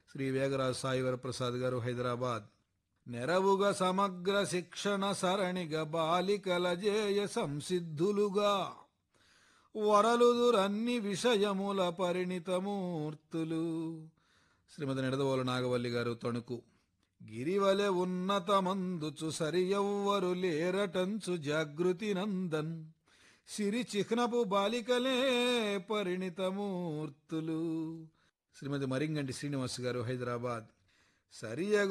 శ్రీ వేగరాజు సాయి వరప్రసాద్ గారు హైదరాబాద్ నెరవుగా సమగ్ర శిక్షణ సరణిగా బాలికల జేయ సంసిద్ధులుగా వరలుదురన్ని విషయముల పరిణితమూర్తులు శ్రీమతి నిడదవోలు నాగవల్లి గారు తణుకు గిరివలె ఉన్నతమందుచు సరియవ్వరు లేరటంచు జాగృతి నందన్ సిరి చిహ్నపు బాలికలే పరిణితమూర్తులు శ్రీమతి మరింగంటి శ్రీనివాస్ గారు హైదరాబాద్ సరియగు